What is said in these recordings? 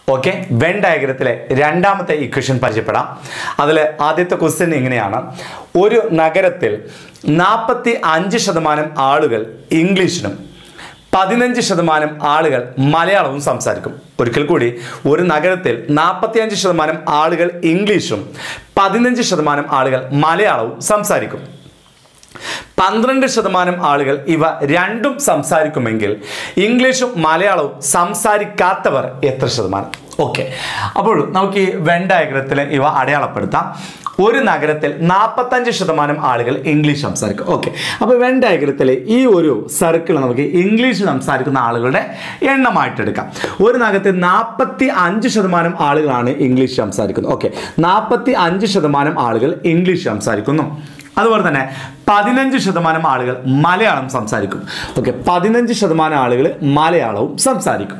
Okay when ഡയഗ്രത്തിലെ രണ്ടാമത്തെ equation പരിചയപ്പെടാം അതിൽ ആദ്യത്തെ ക്വസ്റ്റ്യൻ ഇങ്ങനെയാണ് ഒരു നഗരത്തിൽ നാൽപ്പത്തി അഞ്ച് ശതമാനം ആളുകൾ ഇംഗ്ലീഷിനും പതിനഞ്ച് ശതമാനം ആളുകൾ മലയാളവും സംസാരിക്കും ഒരിക്കൽ കൂടി ഒരു നഗരത്തിൽ നാൽപ്പത്തിയഞ്ച് ശതമാനം ആളുകൾ ഇംഗ്ലീഷും പതിനഞ്ച് ശതമാനം ആളുകൾ മലയാളവും സംസാരിക്കും പന്ത്രണ്ട് ശതമാനം ആളുകൾ ഇവ രണ്ടും സംസാരിക്കുമെങ്കിൽ ഇംഗ്ലീഷും മലയാളവും സംസാരിക്കാത്തവർ എത്ര ശതമാനം ഓക്കെ അപ്പോൾ നമുക്ക് ഈ വെൻ ഡയഗ്രത്തിൽ ഇവ അടയാളപ്പെടുത്താം ഒരു നഗരത്തിൽ നാൽപ്പത്തഞ്ച് ശതമാനം ആളുകൾ ഇംഗ്ലീഷ് സംസാരിക്കും ഓക്കെ അപ്പോൾ വെൻ ഡയഗ്രത്തിലെ ഈ ഒരു സർക്കിൾ നമുക്ക് ഇംഗ്ലീഷ് സംസാരിക്കുന്ന ആളുകളുടെ എണ്ണമായിട്ട് എടുക്കാം ഒരു നഗരത്തിൽ നാൽപ്പത്തി അഞ്ച് ശതമാനം ആളുകളാണ് ഇംഗ്ലീഷ് സംസാരിക്കുന്നത് ഓക്കെ നാൽപ്പത്തി അഞ്ച് ശതമാനം ആളുകൾ ഇംഗ്ലീഷ് സംസാരിക്കുന്നു അതുപോലെ തന്നെ പതിനഞ്ച് ശതമാനം ആളുകൾ മലയാളം സംസാരിക്കും ഓക്കെ പതിനഞ്ച് ശതമാനം ആളുകൾ മലയാളവും സംസാരിക്കും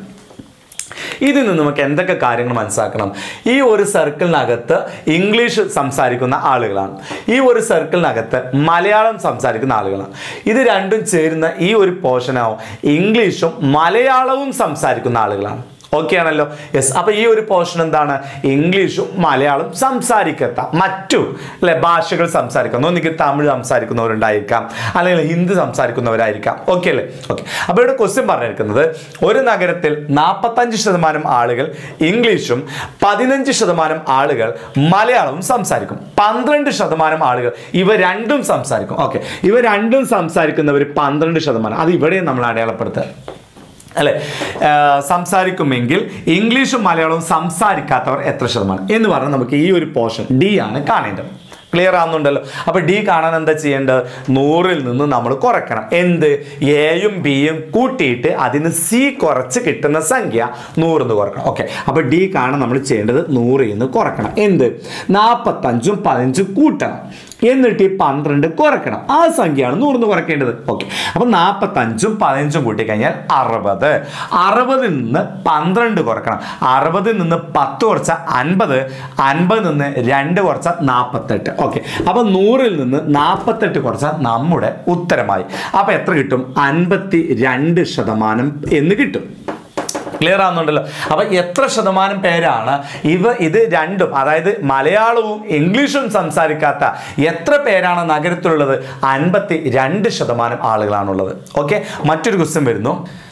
ഇതിൽ നിന്ന് നമുക്ക് എന്തൊക്കെ കാര്യങ്ങൾ മനസ്സിലാക്കണം ഈ ഒരു സർക്കിളിനകത്ത് ഇംഗ്ലീഷ് സംസാരിക്കുന്ന ആളുകളാണ് ഈ ഒരു സർക്കിളിനകത്ത് മലയാളം സംസാരിക്കുന്ന ആളുകളാണ് ഇത് രണ്ടും ചേരുന്ന ഈ ഒരു പോർഷനാവും ഇംഗ്ലീഷും മലയാളവും സംസാരിക്കുന്ന ആളുകളാണ് ഓക്കെ ആണല്ലോ യെസ് അപ്പൊ ഈ ഒരു പോർഷൻ എന്താണ് ഇംഗ്ലീഷും മലയാളം സംസാരിക്കത്ത മറ്റു അല്ലെ ഭാഷകൾ സംസാരിക്കുന്ന ഒന്നിക്ക് തമിഴ് സംസാരിക്കുന്നവരുണ്ടായിരിക്കാം അല്ലെങ്കിൽ ഹിന്ദി സംസാരിക്കുന്നവരായിരിക്കാം ഓക്കെ അല്ലേ ഓക്കെ അപ്പൊ ഇവിടെ ക്വസ്റ്റ്യൻ പറഞ്ഞിരിക്കുന്നത് ഒരു നഗരത്തിൽ നാൽപ്പത്തഞ്ച് ശതമാനം ആളുകൾ ഇംഗ്ലീഷും പതിനഞ്ച് ശതമാനം ആളുകൾ മലയാളവും സംസാരിക്കും പന്ത്രണ്ട് ശതമാനം ആളുകൾ ഇവ രണ്ടും സംസാരിക്കും ഓക്കെ ഇവ രണ്ടും സംസാരിക്കുന്നവർ പന്ത്രണ്ട് ശതമാനം അത് ഇവിടെയും നമ്മൾ അടയാളപ്പെടുത്തുക അല്ലെ ആ, സംസാരിക്കുമെങ്കിൽ ഇംഗ്ലീഷും മലയാളവും സംസാരിക്കാത്തവർ എത്ര ശതമാനം എന്ന് പറഞ്ഞാൽ നമുക്ക് ഈ ഒരു പോർഷൻ ഡി ആണ് കാണേണ്ടത് ക്ലിയർ ആവുന്നുണ്ടല്ലോ അപ്പൊ ഡി കാണാൻ എന്താ ചെയ്യേണ്ടത് നൂറിൽ നിന്ന് നമ്മൾ കുറയ്ക്കണം എന്ത് എയും ബിയും കൂട്ടിയിട്ട് അതിന് സി കുറച്ച് കിട്ടുന്ന സംഖ്യ നൂറിന്ന് കുറക്കണം ഓക്കെ അപ്പൊ ഡി കാണാൻ നമ്മൾ ചെയ്യേണ്ടത് നൂറിൽ നിന്ന് കുറക്കണം എന്ത് നാൽപ്പത്തഞ്ചും പതിനഞ്ചും കൂട്ടണം എന്നിട്ട് ഈ പന്ത്രണ്ട് കുറയ്ക്കണം ആ സംഖ്യയാണ് നൂറിന്ന് കുറയ്ക്കേണ്ടത് ഓക്കെ അപ്പൊ നാൽപ്പത്തഞ്ചും പതിനഞ്ചും കൂട്ടിക്കഴിഞ്ഞാൽ അറുപത് അറുപതിൽ നിന്ന് പന്ത്രണ്ട് കുറക്കണം അറുപതിൽ നിന്ന് പത്ത് കുറച്ച അൻപത് അൻപതിൽ നിന്ന് രണ്ട് കുറച്ച നാൽപ്പത്തെട്ട് ഓക്കെ അപ്പൊ നൂറിൽ നിന്ന് നാൽപ്പത്തെട്ട് കുറച്ച നമ്മുടെ ഉത്തരമായി അപ്പൊ എത്ര കിട്ടും അൻപത്തി രണ്ട് ശതമാനം എന്ന് കിട്ടും ക്ലിയർ ആവുന്നുണ്ടല്ലോ അപ്പൊ എത്ര ശതമാനം പേരാണ് ഇവ ഇത് രണ്ടും അതായത് മലയാളവും ഇംഗ്ലീഷും സംസാരിക്കാത്ത എത്ര പേരാണ് നഗരത്തിലുള്ളത് അൻപത്തി രണ്ട് ശതമാനം ആളുകളാണുള്ളത് ഓക്കെ മറ്റൊരു ക്വസ്റ്റ്യൻ വരുന്നു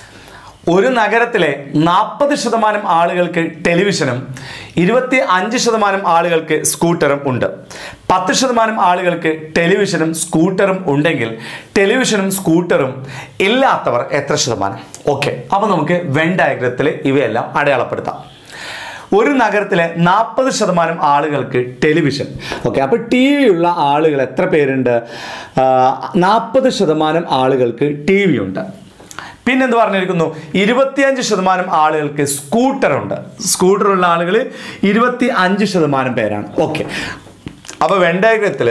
ഒരു നഗരത്തിലെ നാൽപ്പത് ശതമാനം ആളുകൾക്ക് ടെലിവിഷനും ഇരുപത്തി അഞ്ച് ശതമാനം ആളുകൾക്ക് സ്കൂട്ടറും ഉണ്ട് പത്ത് ശതമാനം ആളുകൾക്ക് ടെലിവിഷനും സ്കൂട്ടറും ഉണ്ടെങ്കിൽ ടെലിവിഷനും സ്കൂട്ടറും ഇല്ലാത്തവർ എത്ര ശതമാനം ഓക്കെ അപ്പോൾ നമുക്ക് വെൻ ഡയഗ്രത്തിൽ ഇവയെല്ലാം അടയാളപ്പെടുത്താം ഒരു നഗരത്തിലെ നാൽപ്പത് ശതമാനം ആളുകൾക്ക് ടെലിവിഷൻ ഓക്കെ അപ്പോൾ ടി വി ഉള്ള ആളുകൾ എത്ര പേരുണ്ട് നാൽപ്പത് ശതമാനം ആളുകൾക്ക് ടി വി ഉണ്ട് പിന്നെന്ത് പറഞ്ഞിരിക്കുന്നു ഇരുപത്തിയഞ്ച് ശതമാനം ആളുകൾക്ക് സ്കൂട്ടറുണ്ട് സ്കൂട്ടറുള്ള ആളുകൾ ഇരുപത്തി അഞ്ച് ശതമാനം പേരാണ് ഓക്കെ അപ്പോൾ വെണ്ടയഗ്രത്തിൽ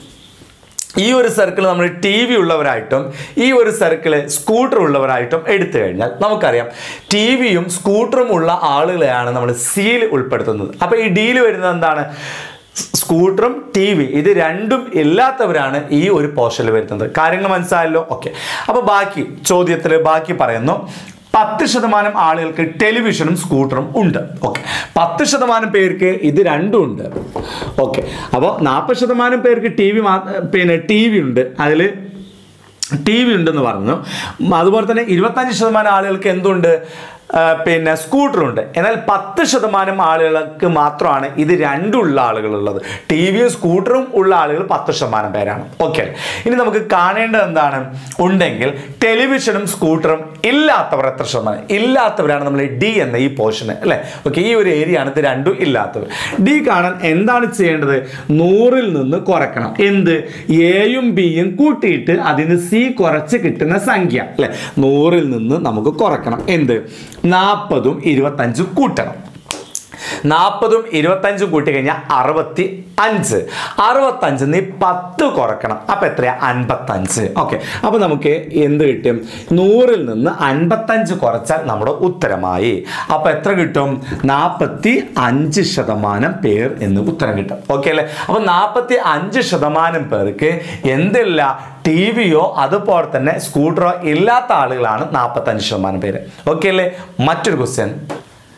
ഈ ഒരു സർക്കിൾ നമ്മൾ ടി വി ഉള്ളവരായിട്ടും ഈ ഒരു സർക്കിൾ സ്കൂട്ടർ ഉള്ളവരായിട്ടും എടുത്തു കഴിഞ്ഞാൽ നമുക്കറിയാം ടി വിയും സ്കൂട്ടറും ഉള്ള ആളുകളെയാണ് നമ്മൾ സിയിൽ ഉൾപ്പെടുത്തുന്നത് അപ്പോൾ ഈ ഡീൽ വരുന്നത് എന്താണ് സ്കൂട്ടറും ടി വി ഇത് രണ്ടും ഇല്ലാത്തവരാണ് ഈ ഒരു പോർഷനിൽ വരുന്നത് കാര്യങ്ങൾ മനസ്സിലായല്ലോ ഓക്കെ അപ്പോൾ ബാക്കി ചോദ്യത്തിൽ ബാക്കി പറയുന്നു പത്ത് ശതമാനം ആളുകൾക്ക് ടെലിവിഷനും സ്കൂട്ടറും ഉണ്ട് ഓക്കെ പത്ത് ശതമാനം പേർക്ക് ഇത് രണ്ടും ഉണ്ട് ഓക്കെ അപ്പോൾ നാൽപ്പത് ശതമാനം പേർക്ക് ടി വി പിന്നെ ടി വി ഉണ്ട് അതിൽ ടി വി ഉണ്ടെന്ന് പറഞ്ഞു അതുപോലെ തന്നെ ഇരുപത്തഞ്ച് ശതമാനം ആളുകൾക്ക് എന്തുണ്ട് ആ, പിന്നെ സ്കൂട്ടറുണ്ട് എന്നാൽ പത്ത് ശതമാനം ആളുകൾക്ക് മാത്രമാണ് ഇത് രണ്ടുള്ള ആളുകളുള്ളത് ടി വിയും സ്കൂട്ടറും ഉള്ള ആളുകൾ പത്ത് ശതമാനം പേരാണ് ഓക്കെ ഇനി നമുക്ക് കാണേണ്ടത് എന്താണ് ഉണ്ടെങ്കിൽ ടെലിവിഷനും സ്കൂട്ടറും ഇല്ലാത്തവർ എത്ര ശതമാനം ഇല്ലാത്തവരാണ് നമ്മൾ ഡി എന്ന ഈ പോർഷന് അല്ലേ ഓക്കെ ഈ ഒരു ഏരിയ ആണ് ഇത് രണ്ടും ഇല്ലാത്തവർ ഡി കാണാൻ എന്താണ് ചെയ്യേണ്ടത് നൂറിൽ നിന്ന് കുറയ്ക്കണം എന്ത് എയും ബിയും കൂട്ടിയിട്ട് അതിന് സി കുറച്ച് കിട്ടുന്ന സംഖ്യ അല്ലെ നൂറിൽ നിന്ന് നമുക്ക് കുറയ്ക്കണം എന്ത് നാൽപ്പതും ഇരുപത്തഞ്ചും കൂട്ടണം നാൽപ്പതും ഇരുപത്തഞ്ചും കൂട്ടി കഴിഞ്ഞാൽ അറുപത്തി അഞ്ച് അറുപത്തഞ്ച് നീ പത്ത് കുറക്കണം അപ്പം എത്രയാ അൻപത്തഞ്ച് ഓക്കെ അപ്പം നമുക്ക് എന്ത് കിട്ടും നൂറിൽ നിന്ന് അൻപത്തഞ്ച് കുറച്ചാൽ നമ്മുടെ ഉത്തരമായി അപ്പം എത്ര കിട്ടും നാൽപ്പത്തി അഞ്ച് ശതമാനം പേർ എന്ന് ഉത്തരം കിട്ടും ഓക്കെ അല്ലേ അപ്പം നാൽപ്പത്തി അഞ്ച് ശതമാനം പേർക്ക് എന്തില്ല ടി വിയോ അതുപോലെ തന്നെ സ്കൂട്ടറോ ഇല്ലാത്ത ആളുകളാണ് നാൽപ്പത്തഞ്ച് ശതമാനം പേര് ഓക്കെ അല്ലേ മറ്റൊരു ക്വസ്റ്റ്യൻ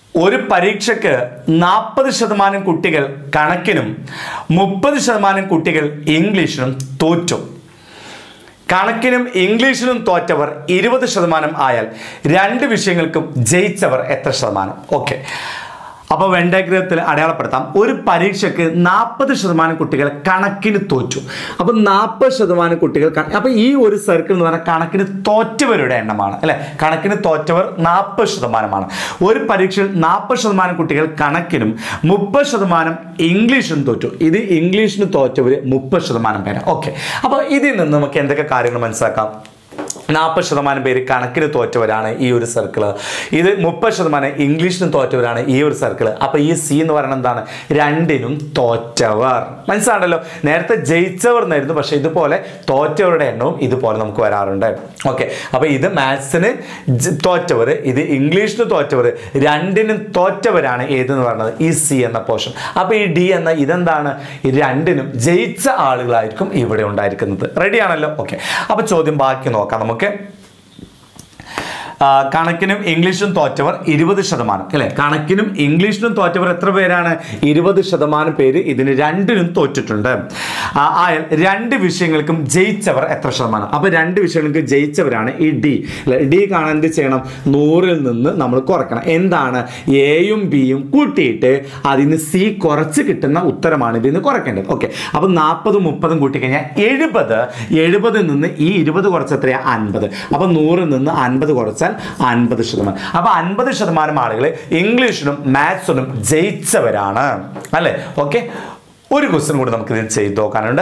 ഒരു പരീക്ഷയ്ക്ക് നാൽപ്പത് ശതമാനം കുട്ടികൾ കണക്കിനും മുപ്പത് ശതമാനം കുട്ടികൾ ഇംഗ്ലീഷിനും തോറ്റു കണക്കിനും ഇംഗ്ലീഷിനും തോറ്റവർ ഇരുപത് ശതമാനം ആയാൽ രണ്ട് വിഷയങ്ങൾക്കും ജയിച്ചവർ എത്ര ശതമാനം ഓക്കെ അപ്പോൾ വെണ്ടാഗ്രഹത്തിൽ അടയാളപ്പെടുത്താം ഒരു പരീക്ഷയ്ക്ക് നാൽപ്പത് ശതമാനം കുട്ടികൾ കണക്കിന് തോറ്റു അപ്പം നാൽപ്പത് ശതമാനം കുട്ടികൾ ക- അപ്പം ഈ ഒരു സർക്കിൾ എന്ന് പറഞ്ഞാൽ കണക്കിന് തോറ്റവരുടെ എണ്ണമാണ് അല്ലെ കണക്കിന് തോറ്റവർ നാൽപ്പത് ശതമാനമാണ് ഒരു പരീക്ഷയിൽ നാൽപ്പത് ശതമാനം കുട്ടികൾ കണക്കിനും മുപ്പത് ശതമാനം ഇംഗ്ലീഷിനും തോറ്റു ഇത് ഇംഗ്ലീഷിന് തോറ്റവർ മുപ്പത് ശതമാനം പേരാണ് ഓക്കെ അപ്പോൾ ഇതിൽ നിന്ന് നമുക്ക് എന്തൊക്കെ കാര്യങ്ങൾ മനസ്സിലാക്കാം നാൽപ്പത് ശതമാനം പേര് കണക്കിന് തോറ്റവരാണ് ഈ ഒരു സർക്കിള് ഇത് മുപ്പത് ശതമാനം ഇംഗ്ലീഷിന് തോറ്റവരാണ് ഈ ഒരു സർക്കിള് അപ്പൊ ഈ സി എന്ന് പറയുന്നത് എന്താണ് രണ്ടിനും തോറ്റവർ മനസ്സിലാണല്ലോ നേരത്തെ ജയിച്ചവർ എന്നായിരുന്നു പക്ഷെ ഇതുപോലെ തോറ്റവരുടെ എണ്ണവും ഇതുപോലെ നമുക്ക് വരാറുണ്ട് ഓക്കെ അപ്പൊ ഇത് മാത്സിന് തോറ്റവർ ഇത് ഇംഗ്ലീഷിന് തോറ്റവർ രണ്ടിനും തോറ്റവരാണ് ഏതെന്ന് പറയുന്നത് ഈ സി എന്ന പോർഷൻ അപ്പൊ ഈ ഡി എന്ന ഇതെന്താണ് ഈ രണ്ടിനും ജയിച്ച ആളുകളായിരിക്കും ഇവിടെ ഉണ്ടായിരിക്കുന്നത് റെഡിയാണല്ലോ ഓക്കെ അപ്പൊ ചോദ്യം ബാക്കി നോക്കാം നമുക്ക് ആ, കണക്കിനും ഇംഗ്ലീഷും തോറ്റവർ ഇരുപത് ശതമാനം അല്ലെ കണക്കിനും ഇംഗ്ലീഷിനും തോറ്റവർ എത്ര പേരാണ് ഇരുപത് ശതമാനം പേര് ഇതിന് രണ്ടിനും തോറ്റിട്ടുണ്ട് ആ, ആയാൽ രണ്ട് വിഷയങ്ങൾക്കും ജയിച്ചവർ എത്ര ശതമാനം അപ്പൊ രണ്ട് വിഷയങ്ങൾക്ക് ജയിച്ചവരാണ് ഈ ഡി അല്ലെ ഡി കാണാൻ എന്ത് ചെയ്യണം നൂറിൽ നിന്ന് നമ്മൾ കുറക്കണം എന്താണ് എയും ബിയും കൂട്ടിയിട്ട് അതിന് സി കുറച്ച് കിട്ടുന്ന ഉത്തരമാണ് ഇതിന് കുറയ്ക്കേണ്ടത് ഓക്കെ അപ്പൊ നാൽപ്പതും മുപ്പതും കൂട്ടിക്കഴിഞ്ഞാൽ എഴുപത് എഴുപതിൽ നിന്ന് ഈ ഇരുപത് കുറച്ച് എത്രയാ അൻപത് അപ്പൊ നൂറിൽ നിന്ന് അൻപത് കുറച്ചാൽ അൻപത് ശതമാനം അപ്പൊ അൻപത് ശതമാനം ആളുകൾ ഇംഗ്ലീഷിനും മാത്സിനും ജയിച്ചവരാണ് അല്ലെ ഓക്കെ ഒരു ക്വസ്റ്റ്യൻ കൂടി നമുക്ക് ഇതിൽ ചെയ്ത് നോക്കാനുണ്ട്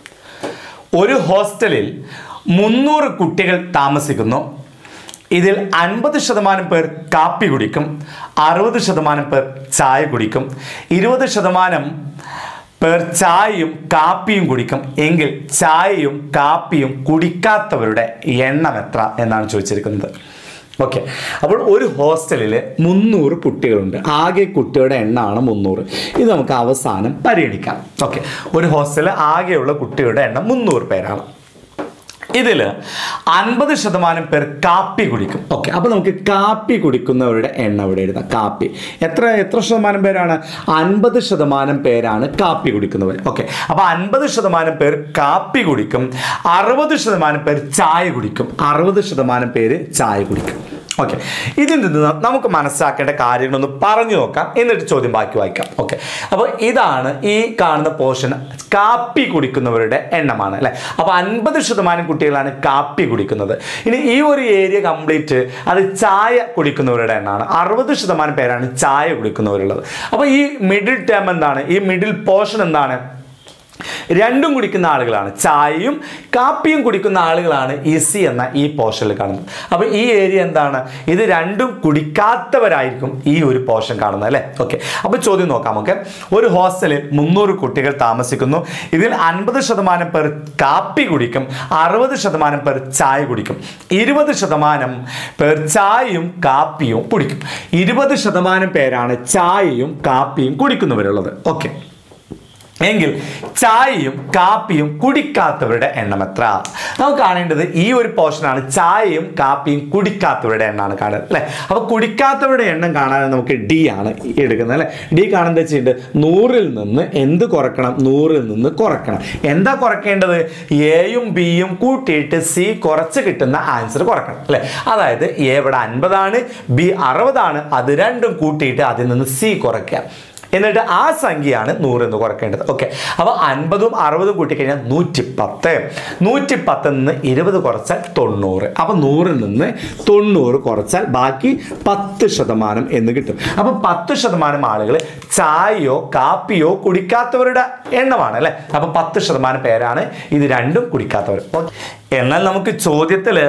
ഒരു ഹോസ്റ്റലിൽ മുന്നൂറ് കുട്ടികൾ താമസിക്കുന്നു ഇതിൽ അൻപത് ശതമാനം പേർ കാപ്പി കുടിക്കും അറുപത് ശതമാനം പേർ ചായ കുടിക്കും ഇരുപത് ശതമാനം പേർ ചായയും കാപ്പിയും കുടിക്കും എങ്കിൽ ചായയും കാപ്പിയും കുടിക്കാത്തവരുടെ എണ്ണം എത്ര എന്നാണ് ചോദിച്ചിരിക്കുന്നത് ഓക്കെ അപ്പോൾ ഒരു ഹോസ്റ്റലിൽ മുന്നൂറ് കുട്ടികളുണ്ട് ആകെ കുട്ടികളുടെ എണ്ണമാണ് മുന്നൂറ് ഇത് നമുക്ക് അവസാനം പരിഗണിക്കാം ഓക്കെ ഒരു ഹോസ്റ്റലിൽ ആകെയുള്ള കുട്ടികളുടെ എണ്ണം മുന്നൂറ് പേരാണ് ഇതിൽ അൻപത് ശതമാനം പേർ കാപ്പി കുടിക്കും ഓക്കെ അപ്പോൾ നമുക്ക് കാപ്പി കുടിക്കുന്നവരുടെ എണ്ണം ഇവിടെ എഴുതാം കാപ്പി എത്ര എത്ര ശതമാനം പേരാണ് അൻപത് ശതമാനം പേരാണ് കാപ്പി കുടിക്കുന്നവർ ഓക്കെ അപ്പോൾ അൻപത് ശതമാനം പേർ കാപ്പി കുടിക്കും അറുപത് ശതമാനം പേർ ചായ കുടിക്കും അറുപത് ശതമാനം പേര് ചായ കുടിക്കും ഓക്കെ ഇതിൽ നിന്ന് നമുക്ക് മനസ്സിലാക്കേണ്ട കാര്യങ്ങളൊന്ന് പറഞ്ഞു നോക്കാം എന്നിട്ട് ചോദ്യം ബാക്കി വായിക്കാം ഓക്കെ അപ്പോൾ ഇതാണ് ഈ കാണുന്ന പോർഷൻ കാപ്പി കുടിക്കുന്നവരുടെ എണ്ണമാണ് അല്ലേ അപ്പോൾ അൻപത് ശതമാനം കുട്ടികളാണ് കാപ്പി കുടിക്കുന്നത് ഇനി ഈ ഒരു ഏരിയ കംപ്ലീറ്റ് അത് ചായ കുടിക്കുന്നവരുടെ എണ്ണമാണ് അറുപത് ശതമാനം പേരാണ് ചായ കുടിക്കുന്നവരുള്ളത് അപ്പോൾ ഈ മിഡിൽ ടേം എന്താണ് ഈ മിഡിൽ പോർഷൻ എന്താണ് രണ്ടും കുടിക്കുന്ന ആളുകളാണ് ചായയും കാപ്പിയും കുടിക്കുന്ന ആളുകളാണ് ഇസി എന്ന ഈ പോർഷനിൽ കാണുന്നത് അപ്പോൾ ഈ ഏരിയ എന്താണ് ഇത് രണ്ടും കുടിക്കാത്തവരായിരിക്കും ഈ ഒരു പോർഷൻ കാണുന്നത് അല്ലേ ഓക്കെ അപ്പോൾ ചോദ്യം നോക്കാം ഓക്കെ ഒരു ഹോസ്റ്റലിൽ മുന്നൂറ് കുട്ടികൾ താമസിക്കുന്നു ഇതിൽ അൻപത് ശതമാനം പേർ കാപ്പി കുടിക്കും അറുപത് ശതമാനം പേർ ചായ കുടിക്കും ഇരുപത് ശതമാനം പേർ ചായയും കാപ്പിയും കുടിക്കും ഇരുപത് ശതമാനം പേരാണ് ചായയും കാപ്പിയും കുടിക്കുന്നവരുള്ളത് ഓക്കെ എങ്കിൽ ചായയും കാപ്പിയും കുടിക്കാത്തവരുടെ എണ്ണം എത്ര നമുക്ക് കാണേണ്ടത് ഈ ഒരു പോർഷനാണ് ചായയും കാപ്പിയും കുടിക്കാത്തവരുടെ എണ്ണമാണ് കാണുന്നത് അല്ലേ അപ്പോൾ കുടിക്കാത്തവരുടെ എണ്ണം കാണാൻ നമുക്ക് ഡി ആണ് എടുക്കുന്നത് അല്ലേ ഡി കാണുന്നത് വെച്ചിട്ടുണ്ട് നൂറിൽ നിന്ന് എന്ത് കുറക്കണം നൂറിൽ നിന്ന് കുറക്കണം എന്താ കുറയ്ക്കേണ്ടത് എയും ബിയും കൂട്ടിയിട്ട് സി കുറച്ച് കിട്ടുന്ന ആൻസർ കുറക്കണം അല്ലേ അതായത് എ ഇവിടെ അൻപതാണ് ബി അറുപതാണ് അത് രണ്ടും കൂട്ടിയിട്ട് അതിൽ നിന്ന് സി കുറയ്ക്കുക എന്നിട്ട് ആ സംഖ്യയാണ് നൂറ് എന്ന് കുറയ്ക്കേണ്ടത് ഓക്കെ അപ്പോൾ അൻപതും അറുപതും കൂട്ടിക്കഴിഞ്ഞാൽ നൂറ്റി പത്ത് നൂറ്റി പത്തിൽ നിന്ന് ഇരുപത് കുറച്ചാൽ തൊണ്ണൂറ് അപ്പോൾ നൂറിൽ നിന്ന് തൊണ്ണൂറ് കുറച്ചാൽ ബാക്കി പത്ത് ശതമാനം എന്ന് കിട്ടും അപ്പോൾ പത്ത് ശതമാനം ആളുകൾ ചായയോ കാപ്പിയോ കുടിക്കാത്തവരുടെ എണ്ണമാണ് അല്ലേ അപ്പോൾ പത്ത് ശതമാനം പേരാണ് ഇത് രണ്ടും കുടിക്കാത്തവർ ഓക്കേ. എന്നാൽ നമുക്ക് ചോദ്യത്തിൽ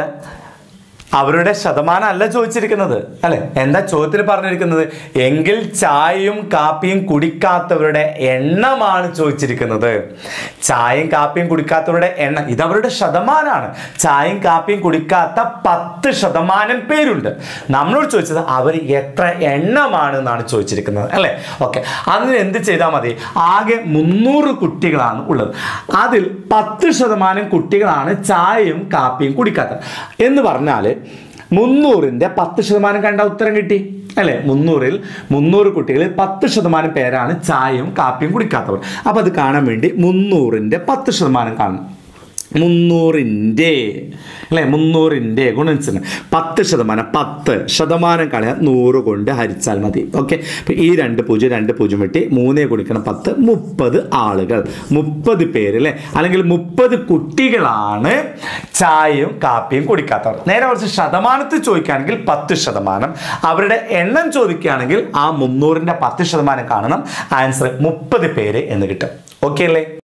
അവരുടെ ശതമാനം അല്ല ചോദിച്ചിരിക്കുന്നത് അല്ലെ എന്താ ചോദ്യത്തിൽ പറഞ്ഞിരിക്കുന്നത് എങ്കിൽ ചായയും കാപ്പിയും കുടിക്കാത്തവരുടെ എണ്ണമാണ് ചോദിച്ചിരിക്കുന്നത് ചായയും കാപ്പിയും കുടിക്കാത്തവരുടെ എണ്ണം ഇത് അവരുടെ ശതമാനമാണ് ചായയും കാപ്പിയും കുടിക്കാത്ത പത്ത് ശതമാനം പേരുണ്ട് നമ്മളോട് ചോദിച്ചത് അവർ എത്ര എണ്ണമാണ് എന്നാണ് ചോദിച്ചിരിക്കുന്നത് അല്ലേ ഓക്കെ അതിന് എന്ത് ചെയ്താൽ മതി ആകെ മുന്നൂറ് കുട്ടികളാണ് ഉള്ളത് അതിൽ പത്ത് ശതമാനം കുട്ടികളാണ് ചായയും കാപ്പിയും കുടിക്കാത്തത് എന്ന് പറഞ്ഞാൽ മുന്നൂറിൻ്റെ പത്ത് ശതമാനം കണ്ട ഉത്തരം കിട്ടി അല്ലേ മുന്നൂറിൽ മുന്നൂറ് കുട്ടികളിൽ പത്ത് ശതമാനം പേരാണ് ചായയും കാപ്പിയും കുടിക്കാത്തവർ അപ്പോൾ അത് കാണാൻ വേണ്ടി മുന്നൂറിൻ്റെ പത്ത് ശതമാനം കാണും മുന്നൂറിൻ്റെ അല്ലേ മുന്നൂറിൻ്റെ ഗുണിച്ചത് പത്ത് ശതമാനം പത്ത് ശതമാനം കളയാൻ നൂറ് കൊണ്ട് ഹരിച്ചാൽ മതി ഓക്കെ അപ്പം ഈ രണ്ട് പൂജ്യം രണ്ട് പൂജ്യം വെട്ടി മൂന്നേ കുടിക്കണം പത്ത് മുപ്പത് ആളുകൾ മുപ്പത് പേര് അല്ലേ അല്ലെങ്കിൽ മുപ്പത് കുട്ടികളാണ് ചായയും കാപ്പിയും കുടിക്കാത്തവർ നേരെ കുറച്ച് ശതമാനത്തിൽ ചോദിക്കുകയാണെങ്കിൽ പത്ത് ശതമാനം അവരുടെ എണ്ണം ചോദിക്കുകയാണെങ്കിൽ ആ മുന്നൂറിൻ്റെ പത്ത് ശതമാനം കാണണം ആൻസർ മുപ്പത് പേര് എന്ന് കിട്ടും ഓക്കെ അല്ലേ